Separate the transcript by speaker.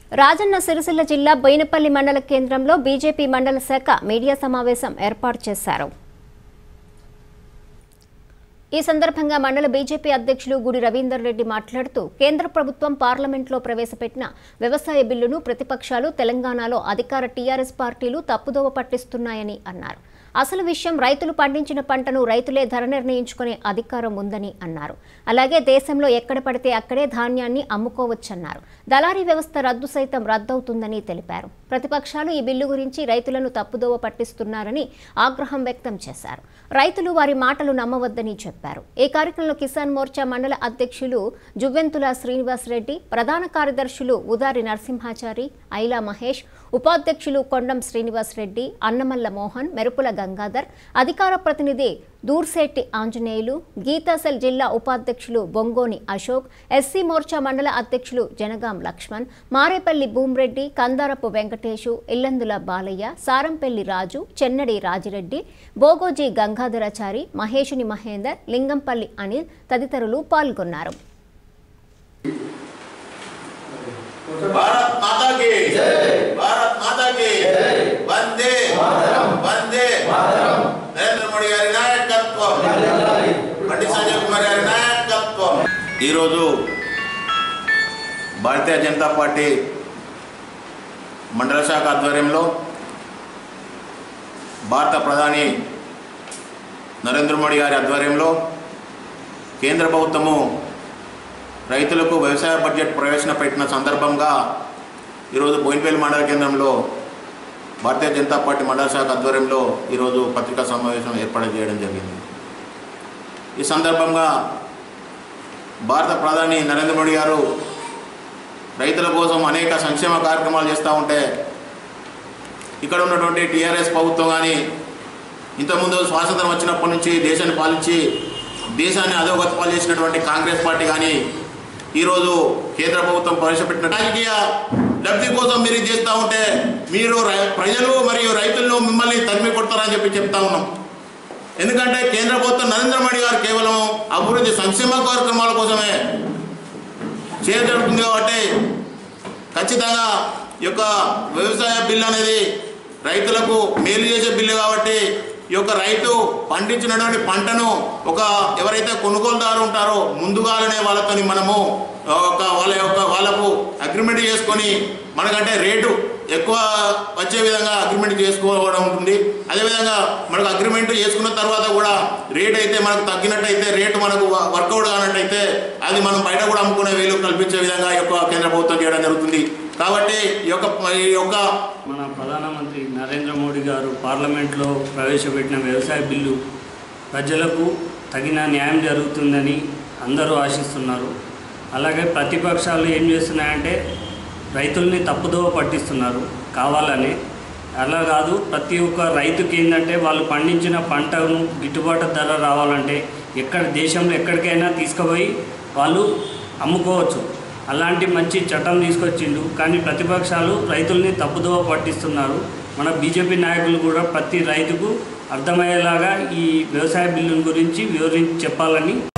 Speaker 1: రాజన్న సిరిసిల్ల జిల్లా బోయినపల్లి మండల కేంద్రంలో బీజేపీ మండల శాఖ మీడియా సమావేశం ఏర్పాటు చేశారు ఈ సందర్భంగా మండల బీజేపీ అధ్యక్షులు గుడి రవీందర్ రెడ్డి మాట్లాడుతూ కేంద్ర ప్రభుత్వం పార్లమెంట్లో ప్రవేశపెట్టిన వ్యవసాయ బిల్లును ప్రతిపక్షాలు తెలంగాణలో అధికార టీఆర్ఎస్ పార్టీలు తప్పుదోవ పట్టిస్తున్నాయని అన్నారు అసలు విషయం రైతులు పండించిన పంటను రైతులే ధర నిర్ణయించుకునే అధికారం ఉందని అన్నారు అలాగే దేశంలో ఎక్కడ పడితే అక్కడే ధాన్యాన్ని అమ్ముకోవచ్చన్నారు దళారీ వ్యవస్థ రద్దు సైతం రద్దవుతుందని తెలిపారు ప్రతిపక్షాలు ఈ బిల్లు గురించి రైతులను తప్పుదోవ పట్టిస్తున్నారని ఆగ్రహం వ్యక్తం చేశారు రైతులు వారి మాటలు నమ్మవద్దని చెప్పారు ఈ కార్యక్రమంలో కిసాన్ మోర్చా మండల అధ్యక్షులు జువ్వెంతుల శ్రీనివాస్ రెడ్డి ప్రధాన కార్యదర్శులు ఉదారి నరసింహాచారి ఐలా మహేష్ ఉపాధ్యక్షులు కొండం శ్రీనివాస్ రెడ్డి అన్నమల్ల మోహన్ మెరుపుల గంగాధర్ అధికార ప్రతినిధి దూర్శెట్టి ఆంజనేయులు గీతాసెల్ జిల్లా ఉపాధ్యక్షులు బొంగోని అశోక్ ఎస్సీ మోర్చా మండల అధ్యక్షులు జనగాం లక్ష్మణ్ మారేపల్లి భూమిరెడ్డి కందారపు వెంకటేశు ఇల్లందుల బాలయ్య సారంపల్లి రాజు చెన్నడి రాజిరెడ్డి బోగోజీ గంగాధరాచారి మహేషుని మహేందర్ లింగంపల్లి అనిల్ తదితరులు పాల్గొన్నారు
Speaker 2: భారత్ మాతా కి భారత్ మాతా కి వందే వందే నరేంద్ర మోడీ గారి నాయకత్వం బండి సంజయ్ కుమార్ గారి నాయకత్వం ఈరోజు భారతీయ జనతా పార్టీ మండల శాఖ ఆధ్వర్యంలో భారత ప్రధాని నరేంద్ర మోడీ గారి ఆధ్వర్యంలో కేంద్ర ప్రభుత్వము రైతులకు వ్యవసాయ బడ్జెట్ ప్రవేశపెట్టిన సందర్భంగా ఈరోజు బోయినపల్లి మండల కేంద్రంలో భారతీయ జనతా పార్టీ మండల శాఖ ఆధ్వర్యంలో ఈరోజు పత్రికా సమావేశం ఏర్పాటు చేయడం జరిగింది ఈ సందర్భంగా భారత ప్రధాని నరేంద్ర మోడీ గారు రైతుల కోసం అనేక సంక్షేమ కార్యక్రమాలు చేస్తూ ఉంటే ఇక్కడ ఉన్నటువంటి టీఆర్ఎస్ ప్రభుత్వం కానీ ఇంతకుముందు స్వాతంత్రం వచ్చినప్పటి నుంచి దేశాన్ని పాలించి దేశాన్ని అధోగతి పాలు చేసినటువంటి కాంగ్రెస్ పార్టీ కానీ ఈరోజు కేంద్ర ప్రభుత్వం ప్రవేశపెట్టిన రాజకీయ లబ్ధి కోసం మీరు ఇది చేస్తూ ఉంటే మీరు రై- ప్రజలు మరియు రైతులను మిమ్మల్ని తరిమి కొడతారని చెప్పి చెప్తా ఉన్నాం ఎందుకంటే కేంద్ర ప్రభుత్వం నరేంద్ర మోడీ గారు కేవలం అభివృద్ధి సంక్షేమ కార్యక్రమాల కోసమే చేయజరుగుతుంది కాబట్టి ఖచ్చితంగా ఈ యొక్క వ్యవసాయ బిల్లు అనేది రైతులకు మేలు చేసే బిల్లు కాబట్టి ఈ యొక్క రైతు పండించినటువంటి పంటను ఒక ఎవరైతే కొనుగోలుదారు ఉంటారో ముందుగానే వాళ్ళతోని మనము ఒక వాళ్ళ యొక్క వాళ్ళకు అగ్రిమెంట్ చేసుకొని మనకంటే రేటు ఎక్కువ వచ్చే విధంగా అగ్రిమెంట్ చేసుకోవడం ఉంటుంది అదేవిధంగా మనకు అగ్రిమెంట్ చేసుకున్న తర్వాత కూడా రేట్ అయితే మనకు తగ్గినట్టయితే రేటు మనకు వ- వర్కౌట్ కానట్టయితే అది మనం బయట కూడా అమ్ముకునే వీలు కల్పించే విధంగా ఈ యొక్క కేంద్ర ప్రభుత్వం చేయడం జరుగుతుంది కాబట్టి ఈ యొక్క ఈ యొక్క
Speaker 3: మన ప్రధానమంత్రి నరేంద్ర మోడీ గారు పార్లమెంట్లో ప్రవేశపెట్టిన వ్యవసాయ బిల్లు ప్రజలకు తగిన న్యాయం జరుగుతుందని అందరూ ఆశిస్తున్నారు అలాగే ప్రతిపక్షాలు ఏం చేస్తున్నాయంటే రైతుల్ని తప్పుదోవ పట్టిస్తున్నారు కావాలని అలా కాదు ప్రతి ఒక్క రైతుకి ఏంటంటే వాళ్ళు పండించిన పంటను గిట్టుబాటు ధర రావాలంటే ఎక్కడ దేశంలో ఎక్కడికైనా తీసుకుపోయి వాళ్ళు అమ్ముకోవచ్చు అలాంటి మంచి చట్టం తీసుకొచ్చిండు కానీ ప్రతిపక్షాలు రైతుల్ని తప్పుదోవ పట్టిస్తున్నారు మన బీజేపీ నాయకులు కూడా ప్రతి రైతుకు అర్థమయ్యేలాగా ఈ వ్యవసాయ బిల్లుల గురించి వివరించి చెప్పాలని